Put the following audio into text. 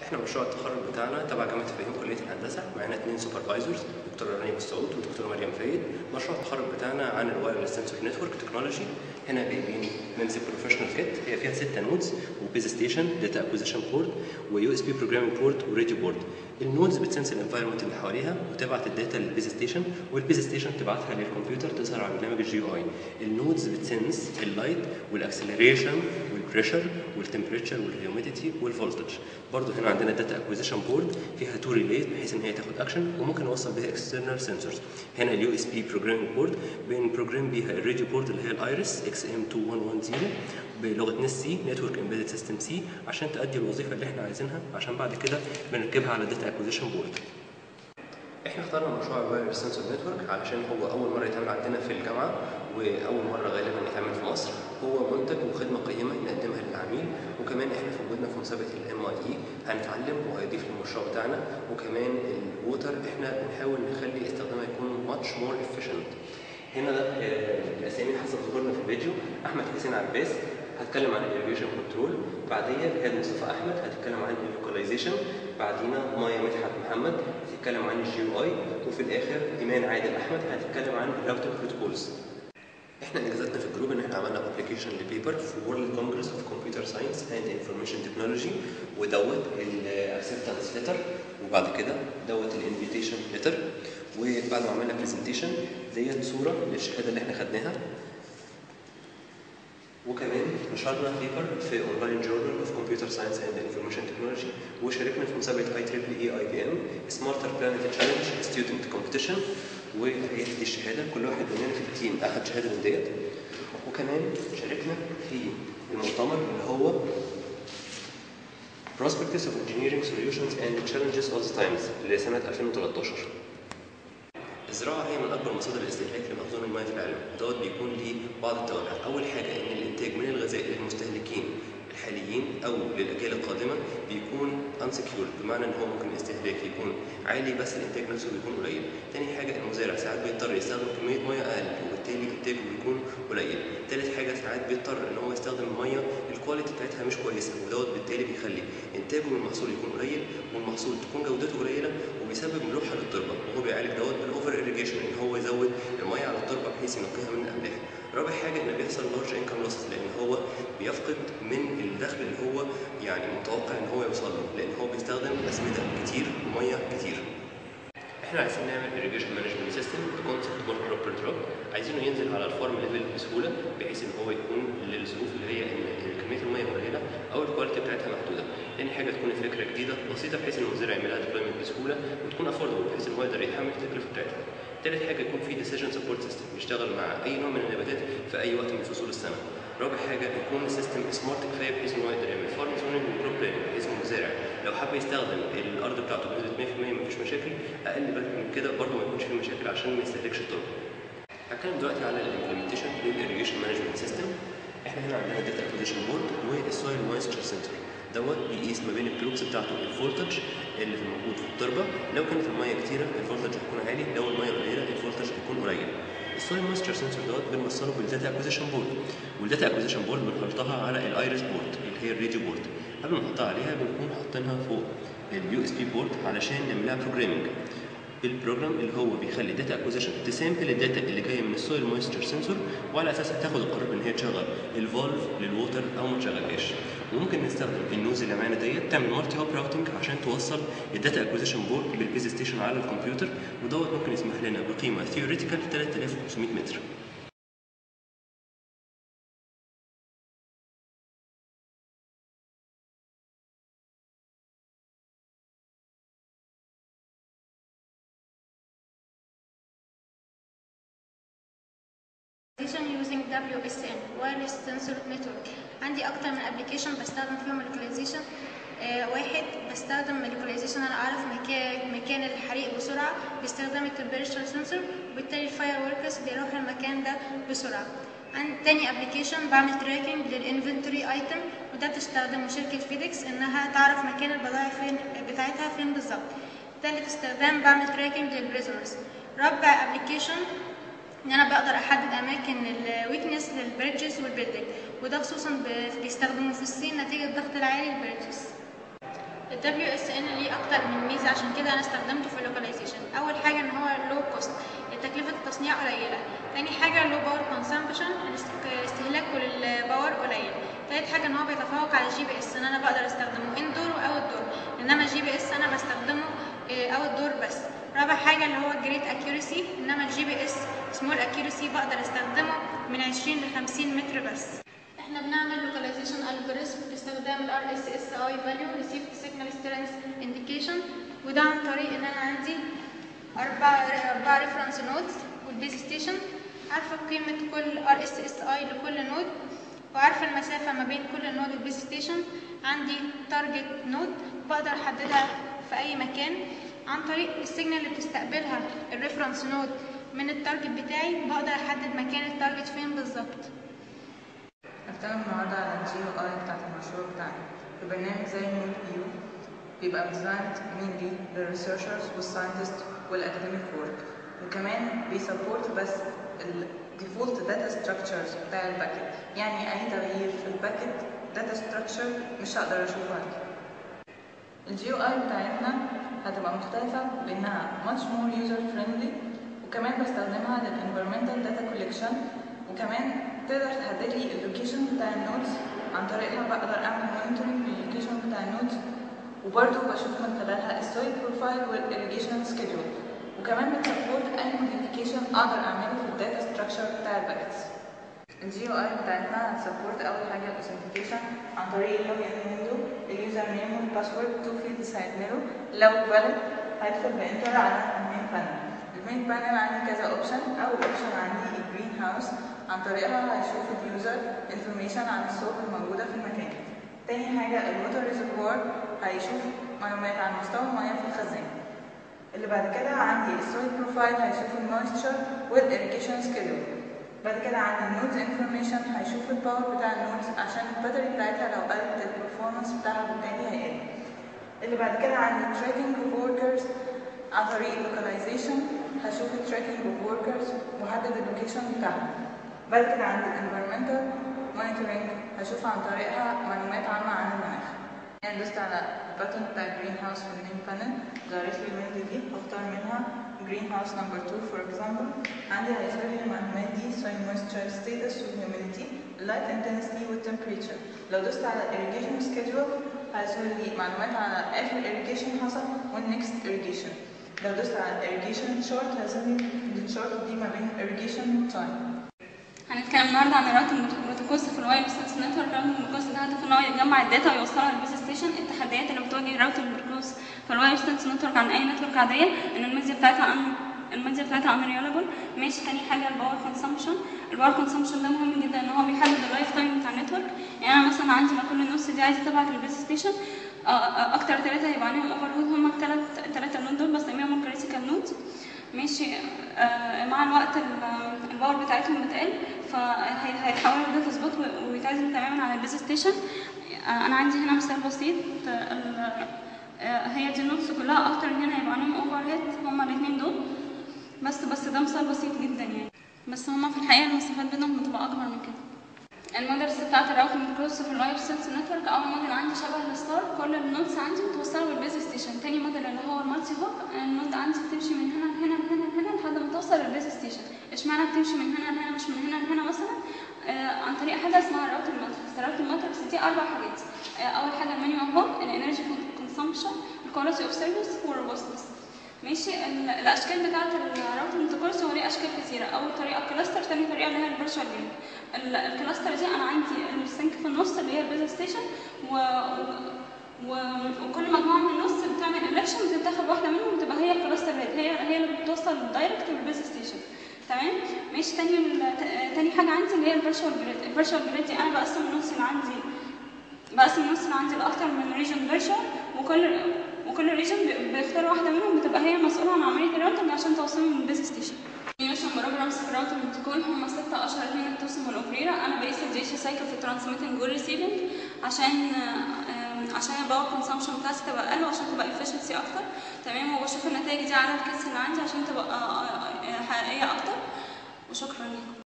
احنا مشروع التخرج بتاعنا تبع جامعه الفيوم كليه الهندسه معانا اثنين سوبرفايزرز دكتور رانيا السعود ودكتور مريم فايد مشروع التخرج بتاعنا عن الوايرلس سنسور نتورك تكنولوجي هنا جايبين ميمسي بروفيشنال كيت هي فيها ستة نودز وبيز ستيشن داتا اكوزيشن بورد ويو اس بي بروجرامينج بورد وراديو بورد النودز بتسنس الانفايرمنت اللي حواليها وتبعت الداتا للبيز ستيشن والبيز ستيشن تبعتها للكمبيوتر تظهر على برنامج الجي يو اي النودز بتسنس اللايت والاكسلريشن والبريشر والتمبريتشر والهيوميديتي والفولتج برضه هنا عندنا داتا اكوزيشن بورد فيها تو ريليز بحيث ان هي تاخد اكشن وممكن نوصل بيها اكسترنال سنسورز هنا اليو اس بي بروجرامينج بورد بنبروجرام بيها الراديو بورد اللي هي الايرس اكس ام 2110 بلغه نس سي نتورك امبيدد سيستم سي عشان تؤدي الوظيفه اللي احنا عايزينها عشان بعد كده بنركبها على الداتا اكوزيشن بورد احنا اخترنا مشروع الواير سنسور نتورك علشان هو اول مره يتعمل عندنا في الجامعه واول مره غالبا يتعمل في مصر هو منتج وخدمه قيمه نقدمها للعميل وكمان احنا في وجودنا في مسابقه الام اي اي هنتعلم وهيضيف للمشروع بتاعنا وكمان الووتر احنا بنحاول نخلي استخدامها يكون ماتش مور efficient هنا ده آه، الاسامي حسب ظهورنا في الفيديو احمد حسين عباس هتكلم عن الاريفيشن كنترول بعديها جهاد مصطفى احمد هتتكلم عن اللوكاليزيشن بعدينا مايا مدحت محمد هتتكلم عن الجي يو اي وفي الاخر ايمان عادل احمد هتتكلم عن الراوتنج بروتوكولز احنا انجازاتنا في الجروب ان احنا عملنا ابلكيشن لبيبر في وورلد كونجرس اوف كمبيوتر ساينس اند انفورميشن تكنولوجي ودوت الاكسبتنس ليتر وبعد كده دوت الانفيتيشن ليتر وبعد ما عملنا برزنتيشن ديت صوره للشهاده اللي احنا خدناها وكمان نشرنا بيبر في اونلاين جورنال اوف كمبيوتر ساينس اند انفورميشن تكنولوجي وشاركنا في مسابقه اي تريبل اي اي بي ام سمارتر بلانت تشالنج ستودنت كومبيتيشن وهي دي الشهاده كل واحد مننا في التيم اخذ شهاده من ديت وكمان شاركنا في المؤتمر اللي هو Prospectus of Engineering Solutions and Challenges of the Times لسنة 2013 الزراعة هي من أكبر مصادر الاستهلاك لمخزون المياه في العالم، دوت بيكون ليه بعض التوابع، أول حاجة إن الإنتاج من الغذاء للمستهلكين الحاليين أو للأجيال القادمة بيكون unsecured بمعنى إن هو ممكن الاستهلاك يكون عالي بس الإنتاج نفسه بيكون قليل، تاني حاجة المزارع ساعات بيضطر يستخدم كمية مياه أقل وبالتالي إنتاجه بيكون قليل، تالت حاجة ساعات بيضطر إن هو يستخدم مياه الكواليتي بتاعتها مش كويسة ودوت بالتالي بيخلي إنتاجه من المحصول يكون قليل والمحصول تكون جودته قليلة وبيسبب ملوحة للتربة وهو بيعالج دوت بالأوفر إيريجيشن إن هو يزود المياه على التربة بحيث ينقيها من الأملاح. رابع حاجة إن بيحصل لارج انكم لوسز لأن هو بيفقد من الدخل اللي هو يعني متوقع إن هو يوصل له لأن هو بيستخدم أسمدة كتير ومية كتير. احنا عايزين نعمل irrigation management system بكونسبت one crop per drop عايزينه ينزل على الفارم ليفل بسهوله بحيث ان هو يكون للظروف اللي هي ان إن كميه الميه قليله او الكواليتي بتاعتها محدوده. تاني حاجه تكون الفكره جديده بسيطه بحيث ان المزارع يعملها ديبلويمنت بسهوله وتكون افوردبل بحيث ان هو يقدر يتحمل التكلفه بتاعتها. تالت حاجه يكون في decision support system يشتغل مع اي نوع من النباتات في اي وقت من فصول السنه. رابع حاجه يكون السيستم سمارت كفايه بحيث ان هو يقدر يعمل فارم زوننج وكروب بلاننج بحيث ان المزارع لو حب يستخدم الارض بتاعته بنسبه 100% مفيش مشاكل اقل من كده برضه ما يكونش فيه مشاكل عشان ما يستهلكش التربه. هتكلم دلوقتي على الامبلمنتيشن للاريجيشن مانجمنت سيستم احنا هنا عندنا داتا اكوزيشن بورد والسويل مويستشر سنتر دوت بيقيس ما بين الكلوكس بتاعته الفولتج اللي موجود في التربه لو كانت الميه كتيره الفولتج هيكون عالي لو الميه قليله الفولتج هيكون قليل السويل مويستشر سنسور دوت بنوصله بالداتا اكوزيشن بورد والداتا اكوزيشن بورد بنحطها على الايرس بورد اللي هي الراديو بورد قبل ما نحطها عليها بنكون حاطينها فوق اليو اس بي بورد علشان نعملها بروجرامنج البروجرام اللي هو بيخلي الداتا اكوزيشن تسامبل الداتا اللي جايه من السويل مويستشر سنسور وعلى اساسها تاخد القرار ان هي تشغل الفالف للووتر او ما تشغلهاش وممكن نستخدم النوز اللي معانا ديت تعمل مالتي هوب راوتنج عشان توصل الداتا اكوزيشن بورد بالبيز ستيشن على الكمبيوتر ودوت ممكن يسمح لنا بقيمه ثيوريتيكال 3500 متر using WSN Wireless Sensor Network عندي أكتر من ابلكيشن بستخدم فيهم اللوكاليزيشن آه واحد بستخدم اللوكاليزيشن أنا أعرف مكان مكان الحريق بسرعة باستخدام التمبريتشر سنسور وبالتالي الفاير وركرز بيروح المكان ده بسرعة عن تاني ابلكيشن بعمل تراكنج للانفنتوري ايتم وده بتستخدمه شركة فيديكس انها تعرف مكان البضائع فين بتاعتها فين بالظبط تالت استخدام بعمل تراكنج للبريزونرز رابع ابلكيشن ان انا بقدر احدد اماكن الويكنس للبريدجز والبيلدينج وده خصوصا ب- بيستخدموه في الصين نتيجه الضغط العالي للبريدجز ال WSN ليه أكتر من ميزة عشان كده أنا استخدمته في اللوكاليزيشن أول حاجة إن هو لو كوست تكلفة التصنيع قليلة تاني حاجة لو باور كونسامبشن استهلاكه للباور قليل تالت حاجة إن هو بيتفوق على الجي بي اس إن أنا بقدر استخدمه اندور وأوت دور إنما الجي بي اس أنا بستخدمه أوت دور بس رابع حاجة اللي هو جريت اكيورسي إنما الجي بي اس سمول اكيورسي بقدر استخدمه من 20 ل 50 متر بس احنا بنعمل لوكاليزيشن الجوريزم باستخدام ال RSSI value received signal strength indication وده عن طريق ان انا عندي اربع اربع ريفرنس نودز والبيز ستيشن عارفه قيمه كل RSSI لكل نود وعارفه المسافه ما بين كل نود والبيز ستيشن عندي تارجت نود بقدر احددها في اي مكان عن طريق السيجنال اللي بتستقبلها الريفرنس نود من التارجت بتاعي بقدر احدد مكان التارجت فين بالظبط هنتكلم النهارده على الجي او اي بتاعت المشروع بتاعنا في برنامج زي نود فيو بيبقى ديزايند مينلي للريسيرشرز والساينتست والاكاديميك وورك وكمان بيسبورت بس الديفولت داتا ستراكشرز بتاع الباكت يعني اي تغيير في الباكت داتا ستراكشر مش هقدر اشوفها الجي او اي بتاعتنا هتبقى مختلفة بإنها much more user friendly وكمان بستخدمها للانفيرمنتال داتا كوليكشن وكمان تقدر تحدد لي اللوكيشن بتاع النودز عن طريقها بقدر اعمل مونيتورنج للوكيشن بتاع النودز وبرضه بشوف من خلالها السويل بروفايل والirrigation سكيدول وكمان بتسبورت اي موديفيكيشن اقدر اعمله في الداتا ستراكشر بتاع الباكتس الجي او اي بتاعتنا هتسبورت اول حاجه الاوثنتيكيشن عن طريق اللوجن ويندو اليوزر نيم والباسورد تو فيلدز هيتملوا لو فاليد هيدخل بانتر على المين بانل المين بانل عندي كذا اوبشن اول اوبشن عندي الجرين هاوس عن طريقها هيشوف اليوزر انفورميشن عن الصوت الموجوده في المكان تاني حاجه الووتر ريزرفوار هيشوف معلومات عن مستوى المياه في الخزان اللي بعد كده عندي السويل بروفايل هيشوف المويستشر والirrigation سكيدول بعد كده عندي النودز انفورميشن هيشوف الباور بتاع النودز عشان الباتري بتاعتها لو قلت البرفورمانس بتاعها بالتالي هيقل اللي بعد كده عندي tracking of workers عن طريق اللوكاليزيشن هشوف التراكنج اوف وركرز واحدد اللوكيشن بتاعهم بعد كده عندي environmental monitoring هشوف عن طريقها معلومات عامة عن المناخ يعني دوست على البutton بتاع جرين هاوس في المين بانل ظهرت لي الويندو دي هختار منها جرين هاوس نمبر 2 فور اكزامبل عندي هيظهر لي المعلومات دي soil moisture status والhumidity light intensity والtemperature لو دوست على irrigation schedule هيظهر لي معلومات على اخر irrigation حصل والnext irrigation لو دوست على irrigation chart هيظهر لي الشارت دي ما بين irrigation time هنتكلم النهارده عن الراوتنج بروتوكولز في الواير سيلز نتورك الراوتنج بروتوكولز ده هدفه ان هو يجمع الداتا ويوصلها للبيز ستيشن التحديات اللي بتواجه الراوتنج بروتوكولز في الواير سيلز نتورك عن اي نتورك عاديه ان الميزه بتاعتها ان الميزه بتاعتها unreliable ماشي تاني حاجه الباور كونسامشن الباور كونسامشن ده مهم جدا ان هو بيحدد اللايف تايم بتاع النتورك يعني انا مثلا عندي ما كل النص دي عايزه تبعت للبيز ستيشن اكتر ثلاثه هيبقى عليهم اوفر هود هم الثلاث ثلاثه نود دول بسميهم الكريتيكال نودز ماشي آه مع الوقت الباور بتاعتهم بتقل فهيتحولوا لداتا سبوت ويتعزلوا تماما عن البيز ستيشن آه انا عندي هنا مثال بسيط آه هي دي النودز كلها اكتر من هنا هيبقى عليهم اوفر هيد هما الاثنين دول بس بس ده مثال بسيط جدا يعني بس هما في الحقيقه المسافات بينهم بتبقى اكبر من كده المودلز بتاعت الراوتنج بروتوكولز في الواير سيلز نتورك اول موديل عندي شبه الستار كل النودز عندي متوصله بالبيز ستيشن تاني موديل اللي هو المالتي هوك النود عندي بتمشي من هنا لهنا لهنا لهنا لحد ما توصل للبيز ستيشن اشمعنى بتمشي من هنا لهنا مش من هنا لهنا مثلا آه عن طريق حاجه اسمها الراوتر ماتريكس الراوتر ماتريكس دي اربع حاجات آه اول حاجه المينيمم هوك الانرجي كونسامشن الكواليتي اوف سيرفيس والروبستنس ماشي الاشكال بتاعه الراوتر بروتوكولز هو ليه اشكال كثيره اول طريقه كلاستر ثاني طريقه اللي هي الفيرتشوال جريد الكلاستر دي انا عندي السync في النص اللي هي البيز ستيشن و... و... وكل مجموعه من النص بتعمل الكشن بتتاخد واحده منهم بتبقى هي الكلاستر هيد هي هي اللي بتوصل دايركت للبيز ستيشن تمام ماشي تاني تاني حاجه عندي اللي هي الفيرتشوال جريد الفيرتشوال جريد دي انا بقسم النص اللي عندي بقسم النص اللي عندي لاكتر من ريجن فيرتشوال وكل وكل ريجن بيختار واحده منهم بتبقى هي مسؤوله عن عمليه الراوتنج عشان توصلهم للبيز ستيشن كوميونيكيشن بروجرامز في الراوتر بروتوكول هم ستة أشهر اتنين التوسم والأوبريرا أنا بقيس الديشا سايكل في الترانسميتنج والريسيفنج عشان عشان الباور كونسامشن بتاعتي تبقى أقل وعشان تبقى efficiency أكتر تمام وبشوف النتائج دي على الكيس اللي عندي عشان تبقى حقيقية أكتر وشكرا لكم